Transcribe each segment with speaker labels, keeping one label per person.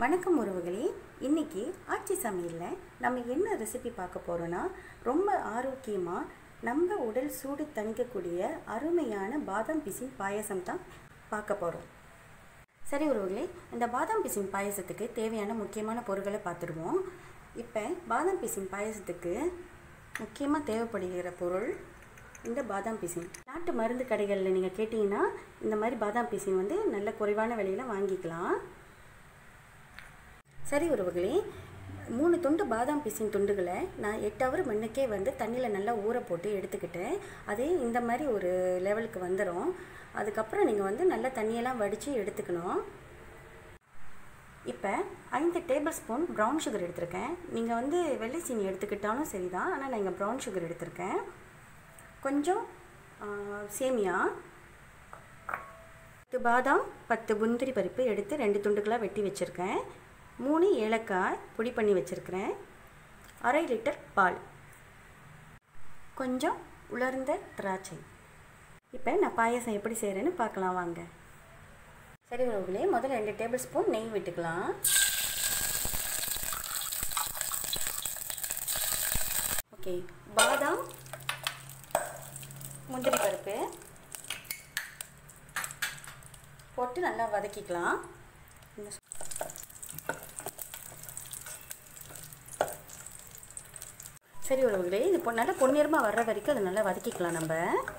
Speaker 1: வணக்கம் உறவுகளே இன்னைக்கு ஆட்சி சமையலில் நம்ம என்ன ரெசிபி பார்க்க போகிறோன்னா ரொம்ப ஆரோக்கியமாக நம்ம உடல் சூடு தணிக்கக்கூடிய அருமையான பாதாம் பிசின் பாயசம் தான் பார்க்க போகிறோம் சரி உறவுகளே இந்த பாதாம் பிசின் பாயசத்துக்கு தேவையான முக்கியமான பொருட்களை பார்த்துருவோம் இப்போ பாதாம் பிசின் பாயசத்துக்கு முக்கியமாக தேவைப்படுகிற பொருள் இந்த பாதாம் பிசின் நாட்டு மருந்து கடைகளில் நீங்கள் கேட்டிங்கன்னா இந்த மாதிரி பாதாம் பிசின் வந்து நல்ல குறைவான விலையில் வாங்கிக்கலாம் சரி உறவுகளே மூணு துண்டு பாதாம் பிசின் துண்டுகளை நான் எட்டு ஹவர் முன்னுக்கே வந்து தண்ணியில் நல்லா ஊற போட்டு எடுத்துக்கிட்டேன் அதே இந்த மாதிரி ஒரு லெவலுக்கு வந்துடும் அதுக்கப்புறம் நீங்கள் வந்து நல்லா தண்ணியெல்லாம் வடித்து எடுத்துக்கணும் இப்போ ஐந்து டேபிள் ஸ்பூன் ப்ரௌன் சுகர் எடுத்திருக்கேன் நீங்கள் வந்து வெள்ளை சீனி எடுத்துக்கிட்டாலும் சரி தான் ஆனால் நான் இங்கே ப்ரௌன் சுகர் எடுத்திருக்கேன் கொஞ்சம் ஆ, சேமியா பத்து பாதாம் பத்து முந்திரி பருப்பு எடுத்து ரெண்டு துண்டுகளாக வெட்டி வச்சுருக்கேன் மூணு ஏலக்காய் பொடி பண்ணி வச்சுருக்கிறேன் அரை லிட்டர் பால் கொஞ்சம் உலர்ந்த திராட்சை இப்போ நான் பாயசம் எப்படி செய்கிறேன்னு பார்க்கலாம் வாங்க சரி உறவுகளே முதல்ல ரெண்டு டேபிள் ஸ்பூன் நெய் விட்டுக்கலாம் ஓகே பாதாம் முந்திரி பருப்பு போட்டு நல்லா வதக்கிக்கலாம் இந்த சரி உறவுகளே இது பொ- நல்லா பொன்னிறமாக வர்ற வரைக்கும் அதை நல்லா வதக்கிக்கலாம் நம்ம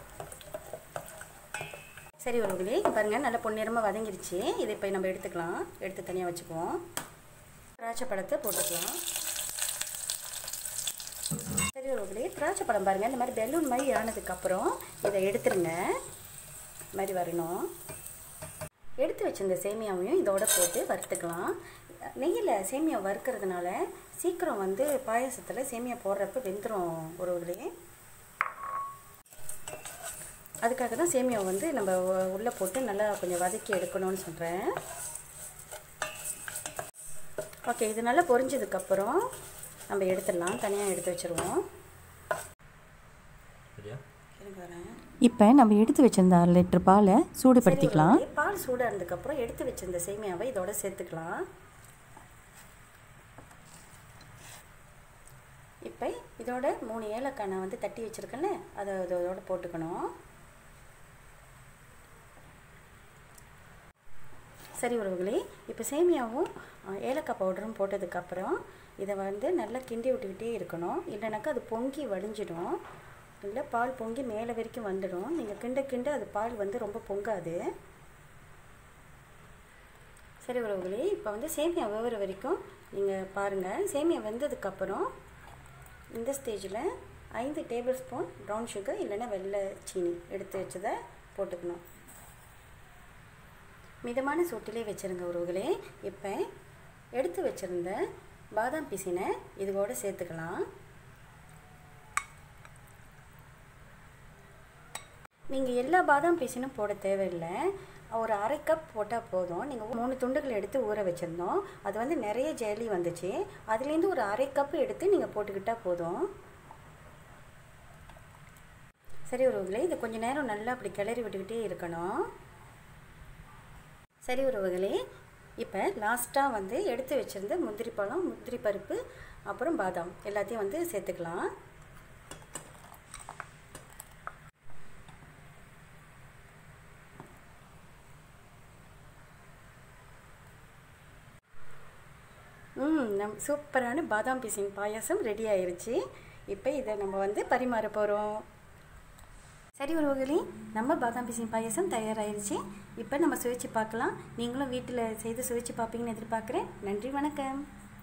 Speaker 1: சரி உறவுகளே இங்க பாருங்க நல்லா பொன்னிறமாக வதங்கிருச்சு இதை இப்போ நம்ம எடுத்துக்கலாம் எடுத்து தனியாக வச்சுக்குவோம் திராட்சை பழத்தை போட்டுக்கலாம் சரி உறவுகளே திராட்சை பழம் பாருங்கள் இந்த மாதிரி பெலூன் மாதிரி ஆனதுக்கப்புறம் இதை எடுத்துருங்க இந்த மாதிரி வரணும் எடுத்து வச்சிருந்த சேமியாவையும் இதோட போட்டு வறுத்துக்கலாம் நெய்யில் சேமியா வறுக்கிறதுனால சீக்கிரம் வந்து பாயசத்தில் சேமியா போடுறப்ப வெந்துடும் ஒருவர்களே அதுக்காக தான் சேமியாவை வந்து நம்ம உ- உள்ளே போட்டு நல்லா கொஞ்சம் வதக்கி எடுக்கணும்னு சொல்கிறேன் ஓகே இது நல்லா பொரிஞ்சதுக்கப்புறம் நம்ம எடுத்துடலாம் தனியாக எடுத்து வச்சுருவோம்
Speaker 2: சரியா
Speaker 1: வரேன்
Speaker 3: இப்போ நம்ம எடுத்து வச்சிருந்த அரை லிட்டர் பாலை சூடுபடுத்திக்கலாம்
Speaker 1: சரி, பால் சூடாக இருந்ததுக்கப்புறம் எடுத்து வச்சிருந்த சேமியாவை இதோட சேர்த்துக்கலாம் இப்போ இதோட மூணு ஏலக்காய் நான் வந்து தட்டி வச்சுருக்கேன்ல அதை இதோட போட்டுக்கணும் சரி உறவுகளே இப்போ சேமியாவும் அஹ், ஏலக்காய் பவுடரும் போட்டதுக்கப்புறம் இதை வந்து நல்லா கிண்டி விட்டுக்கிட்டே இருக்கணும் இல்லைனாக்கா அது பொங்கி வடிஞ்சிடும் இல்லை பால் பொங்கி மேலே வரைக்கும் வந்துடும் நீங்கள் கிண்ட கிண்ட அது பால் வந்து ரொம்ப பொங்காது சரி உறவுகளே இப்போ வந்து சேமியா வேகிற வரைக்கும் நீங்கள் பாருங்கள் சேமியா வெந்ததுக்கப்புறம் இந்த ஸ்டேஜில் ஐந்து டேபிள் ஸ்பூன் ப்ரௌன் சுகர் இல்லைன்னா வெள்ளை சீனி எடுத்து வச்சதை போட்டுக்கணும் மிதமான சூட்டிலே வச்சுருங்க உறவுகளே இப்போ எடுத்து வச்சுருந்த பாதாம் பிசினை இதோட சேர்த்துக்கலாம் நீங்கள் எல்லா பாதாம் பீசினும் போட தேவையில்லை ஒரு அரை கப் போட்டால் போதும் நீங்கள் மூணு துண்டுகள் எடுத்து ஊற வச்சுருந்தோம் அது வந்து நிறைய ஜெல்லி வந்துச்சு அதுலேருந்து ஒரு அரை கப் எடுத்து நீங்கள் போட்டுக்கிட்டால் போதும் சரி உறவுகளே இதை கொஞ்ச நேரம் நல்லா அப்படி கிளறி விட்டுக்கிட்டே இருக்கணும் சரி உறவுகளே இப்போ லாஸ்ட்டாக வந்து எடுத்து வச்சுருந்த முந்திரி பழம் முந்திரி பருப்பு அப்புறம் பாதாம் எல்லாத்தையும் வந்து சேர்த்துக்கலாம் ம் நம் சூப்பரான பாதாம் பிசின் பாயாசம் ரெடி ஆயிருச்சு இப்போ இதை நம்ம வந்து பரிமாற போகிறோம் சரி உறவுகளே நம்ம பாதாம் பிசின் பாயாசம் தயாராகிருச்சு இப்போ நம்ம சுவைச்சு பார்க்கலாம் நீங்களும் வீட்டில் செய்து சுவைச்சு பார்ப்பீங்கன்னு எதிர்பார்க்குறேன் நன்றி வணக்கம்